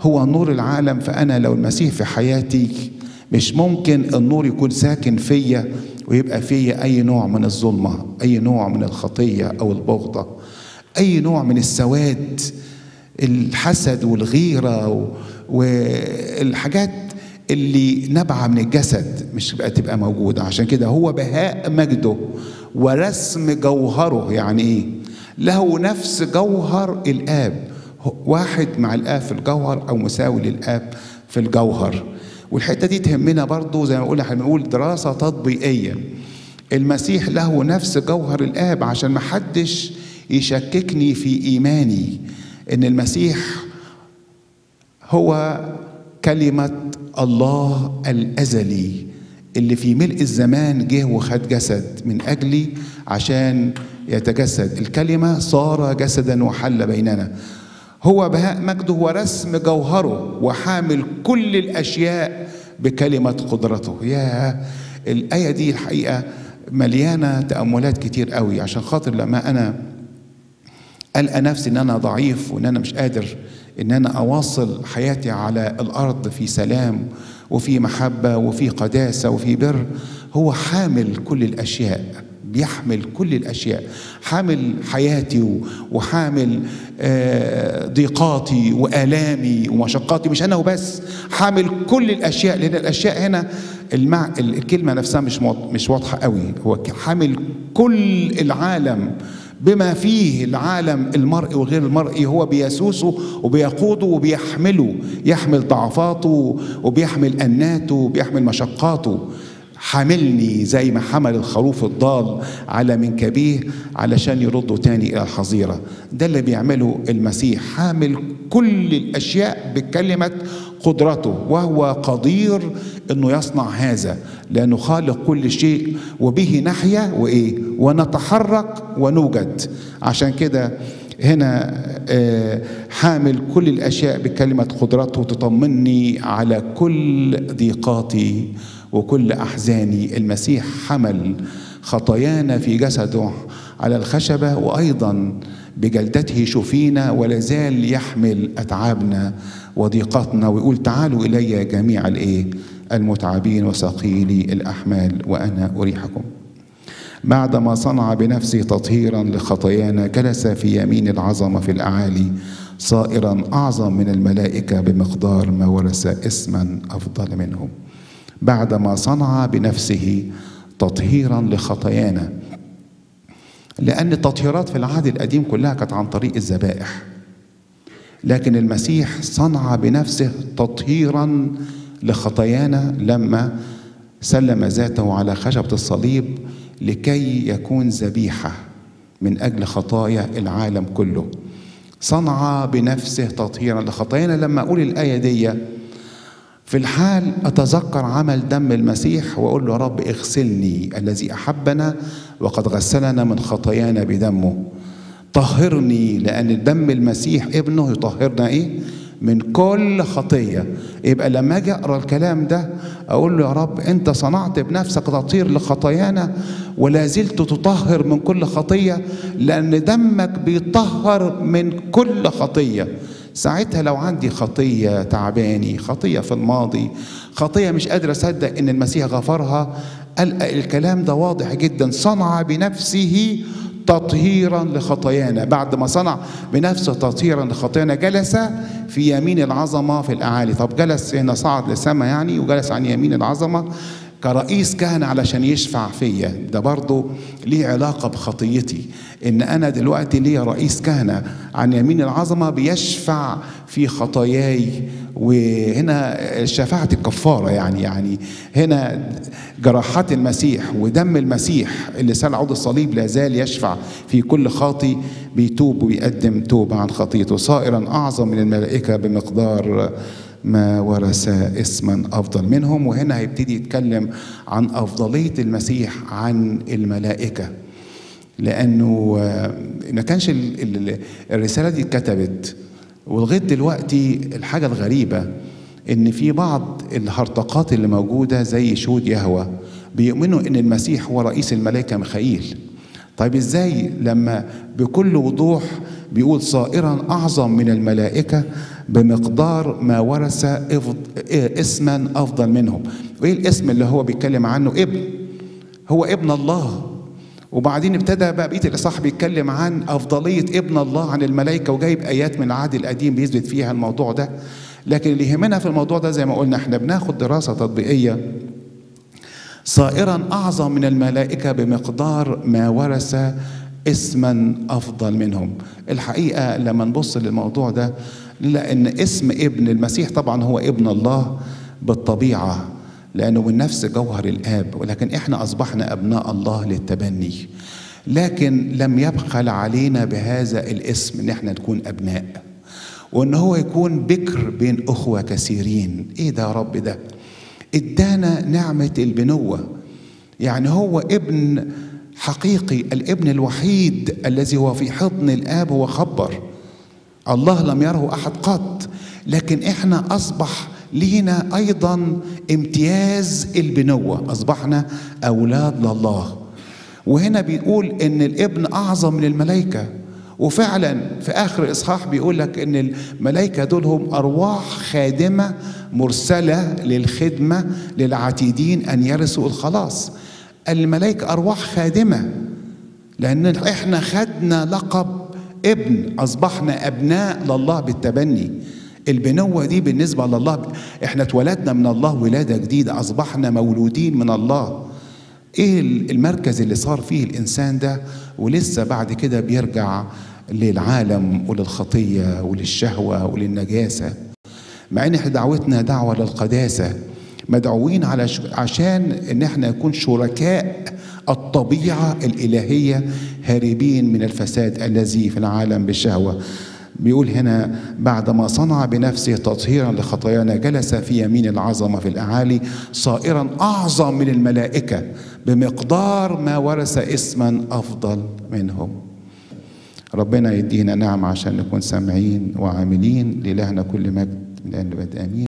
هو نور العالم فأنا لو المسيح في حياتي مش ممكن النور يكون ساكن فيا ويبقى فيا أي نوع من الظلمة أي نوع من الخطية أو البغضة أي نوع من السواد الحسد والغيرة والحاجات اللي نبعة من الجسد مش بقى تبقى موجودة عشان كده هو بهاء مجده ورسم جوهره يعني ايه له نفس جوهر الآب واحد مع الآب في الجوهر أو مساوي للآب في الجوهر والحتة دي تهمنا برضو زي ما بقول احنا بنقول دراسة تطبيقية المسيح له نفس جوهر الآب عشان ما حدش يشككني في إيماني إن المسيح هو كلمة الله الأزلي اللي في ملء الزمان جه وخد جسد من أجلي عشان يتجسد الكلمة صار جسدا وحل بيننا هو بهاء مجده ورسم جوهره وحامل كل الأشياء بكلمة قدرته يا الآية دي الحقيقة مليانة تأملات كتير قوي عشان خاطر لما أنا ألقى نفسي إن أنا ضعيف وإن أنا مش قادر إن أنا أواصل حياتي على الأرض في سلام وفي محبة وفي قداسة وفي بر هو حامل كل الأشياء بيحمل كل الأشياء حامل حياتي وحامل ضيقاتي وآلامي ومشقاتي مش أنا وبس حامل كل الأشياء لأن الأشياء هنا المع... الكلمة نفسها مش مش واضحة قوي هو حامل كل العالم بما فيه العالم المرئي وغير المرئي هو بيسوسه وبيقوده وبيحمله يحمل ضعفاته وبيحمل أناته وبيحمل مشقاته حاملني زي ما حمل الخروف الضال على منكبيه علشان يرده تاني إلى الحظيرة ده اللي بيعمله المسيح حامل كل الأشياء بكلمة قدرته وهو قدير انه يصنع هذا لانه خالق كل شيء وبه نحيا وايه ونتحرك ونوجد عشان كده هنا حامل كل الاشياء بكلمه قدرته تطمني على كل ضيقاتي وكل احزاني المسيح حمل خطايانا في جسده على الخشبه وايضا بجلدته شفينا ولا زال يحمل اتعابنا وضيقاتنا ويقول تعالوا الي جميع الايه المتعبين وثقيلي الاحمال وانا اريحكم بعدما صنع بنفسه تطهيرا لخطايانا جلس في يمين العظمه في الاعالي صائرا اعظم من الملائكه بمقدار ما ورث اسما افضل منهم بعدما صنع بنفسه تطهيرا لخطايانا لأن التطهيرات في العهد القديم كلها كانت عن طريق الذبائح لكن المسيح صنع بنفسه تطهيرا لخطايانا لما سلم ذاته على خشبة الصليب لكي يكون ذبيحة من أجل خطايا العالم كله صنع بنفسه تطهيرا لخطايانا لما أقول الآية دي في الحال أتذكر عمل دم المسيح وأقول له يا رب اغسلني الذي أحبنا وقد غسلنا من خطايانا بدمه طهرني لأن دم المسيح ابنه يطهرنا إيه؟ من كل خطية يبقى لما أجي أقرأ الكلام ده أقول له يا رب أنت صنعت بنفسك تطهير لخطايانا ولا زلت تطهر من كل خطية لأن دمك بيطهر من كل خطية ساعتها لو عندي خطية تعباني خطية في الماضي خطية مش قادر أصدق إن المسيح غفرها الكلام ده واضح جدا صنع بنفسه تطهيرا لخطايانا بعد ما صنع بنفسه تطهيرا لخطايانا جلس في يمين العظمة في الأعالي طب جلس هنا صعد للسماء يعني وجلس عن يمين العظمة كرئيس كهنة علشان يشفع فيا ده برضه ليه علاقة بخطيتي إن أنا دلوقتي ليا رئيس كهنة عن يمين العظمة بيشفع في خطاياي وهنا شفاعة الكفارة يعني يعني هنا جراحات المسيح ودم المسيح اللي سال عود الصليب لا زال يشفع في كل خاطي بيتوب ويقدم توبة عن خطيته صائرا أعظم من الملائكة بمقدار ما ورث اسما افضل منهم وهنا هيبتدي يتكلم عن افضليه المسيح عن الملائكه لانه ما كانش الرساله دي اتكتبت ولغايه دلوقتي الحاجه الغريبه ان في بعض الهرطقات اللي موجوده زي شهود يهوى بيؤمنوا ان المسيح هو رئيس الملائكه ميخائيل طيب ازاي لما بكل وضوح بيقول صائرا اعظم من الملائكه بمقدار ما ورث اسما افضل منهم وايه الاسم اللي هو بيتكلم عنه ابن هو ابن الله وبعدين ابتدى بقى بقيه الاصحاح بيتكلم عن افضليه ابن الله عن الملائكه وجايب ايات من العهد القديم بيثبت فيها الموضوع ده لكن اللي يهمنا في الموضوع ده زي ما قلنا احنا بناخد دراسه تطبيقيه صائرا اعظم من الملائكه بمقدار ما ورث اسما افضل منهم الحقيقه لما نبص للموضوع ده لان اسم ابن المسيح طبعا هو ابن الله بالطبيعه لانه من نفس جوهر الاب ولكن احنا اصبحنا ابناء الله للتبني لكن لم يبخل علينا بهذا الاسم ان احنا نكون ابناء وان هو يكون بكر بين اخوه كثيرين ايه ده يا رب ده ادانا نعمه البنوه يعني هو ابن حقيقي الابن الوحيد الذي هو في حضن الاب هو خبر الله لم يره احد قط لكن احنا اصبح لينا ايضا امتياز البنوه اصبحنا اولاد لله وهنا بيقول ان الابن اعظم من الملائكه وفعلا في اخر اصحاح بيقول لك ان الملائكه دول هم ارواح خادمه مرسله للخدمه للعتيدين ان يرثوا الخلاص الملائكه ارواح خادمه لان احنا خدنا لقب ابن اصبحنا ابناء لله بالتبني البنوه دي بالنسبه لله احنا اتولدنا من الله ولاده جديده اصبحنا مولودين من الله ايه المركز اللي صار فيه الانسان ده ولسه بعد كده بيرجع للعالم وللخطيه وللشهوه وللنجاسه مع ان احنا دعوتنا دعوه للقداسه مدعوين على ش... عشان ان احنا نكون شركاء الطبيعه الالهيه هاربين من الفساد الذي في العالم بالشهوه بيقول هنا بعدما صنع بنفسه تطهيرا لخطايانا جلس في يمين العظمه في الاعالي صائرا اعظم من الملائكه بمقدار ما ورث اسما افضل منهم ربنا يدينا نعم عشان نكون سامعين وعاملين لإلهنا كل مجد من الآن امين